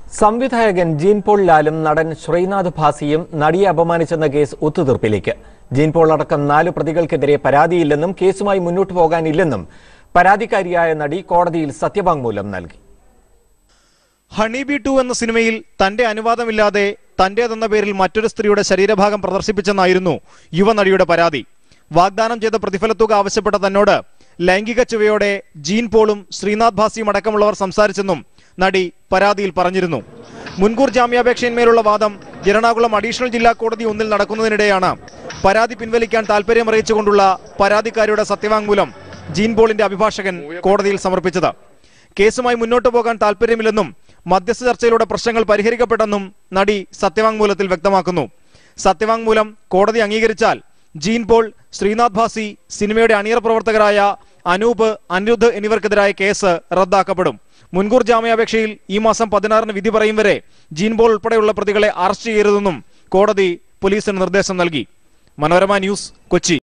സംവിധായകൻ gene Paul ലാലും നടൻ ശ്രീനാഥ് ഭാസിയും നടിയെ അപമാനിച്ചെന്ന കേസ് ഒത്തുതീർപ്പിലേക്ക് ജീൻ പോൾ അടക്കം നാല് പ്രതികൾക്കെതിരെ പരാതിയില്ലെന്നും കേസുമായി മുന്നോട്ടു പോകാനില്ലെന്നും പരാതിക്കാരിയായ നടി കോടതിയിൽ സത്യവാങ്മൂലം നൽകി ഹണി ബി ടു എന്ന സിനിമയിൽ തന്റെ അനുവാദമില്ലാതെ തന്റേതെന്ന പേരിൽ മറ്റൊരു സ്ത്രീയുടെ ശരീരഭാഗം പ്രദർശിപ്പിച്ചെന്നായിരുന്നു യുവനടിയുടെ പരാതി വാഗ്ദാനം ചെയ്ത പ്രതിഫലത്തുക ആവശ്യപ്പെട്ട തന്നോട് ലൈംഗിക ചുവയോടെ ജീൻ പോളും ശ്രീനാഥ് ഭാസിയും അടക്കമുള്ളവർ സംസാരിച്ചെന്നും നടി പരാതിയിൽ പറഞ്ഞിരുന്നു മുൻകൂർ ജാമ്യാപേക്ഷയിന്മേലുള്ള വാദം എറണാകുളം അഡീഷണൽ ജില്ലാ കോടതി ഒന്നിൽ നടക്കുന്നതിനിടെയാണ് പരാതി പിൻവലിക്കാൻ താൽപര്യമറിയിച്ചുകൊണ്ടുള്ള പരാതിക്കാരിയുടെ സത്യവാങ്മൂലം ജീൻ പോളിന്റെ അഭിഭാഷകൻ കോടതിയിൽ സമർപ്പിച്ചത് കേസുമായി മുന്നോട്ടു പോകാൻ താൽപര്യമില്ലെന്നും മധ്യസ്ഥ ചർച്ചയിലൂടെ പ്രശ്നങ്ങൾ പരിഹരിക്കപ്പെട്ടെന്നും നടി സത്യവാങ്മൂലത്തിൽ വ്യക്തമാക്കുന്നു സത്യവാങ്മൂലം കോടതി അംഗീകരിച്ചാൽ ജീൻ പോൾ ശ്രീനാഥ് ഭാസി സിനിമയുടെ അണിയറ പ്രവർത്തകരായ അനൂപ് അനിരുദ്ധ് എന്നിവർക്കെതിരായ കേസ് റദ്ദാക്കപ്പെടും മുൻകൂർ ജാമ്യാപേക്ഷയിൽ ഈ മാസം പതിനാറിന് വിധി പറയും വരെ ജീൻ പോൾ ഉൾപ്പെടെയുള്ള പ്രതികളെ അറസ്റ്റ് ചെയ്യരുതെന്നും കോടതി പോലീസിന് നിർദ്ദേശം നൽകി മനോരമ ന്യൂസ് കൊച്ചി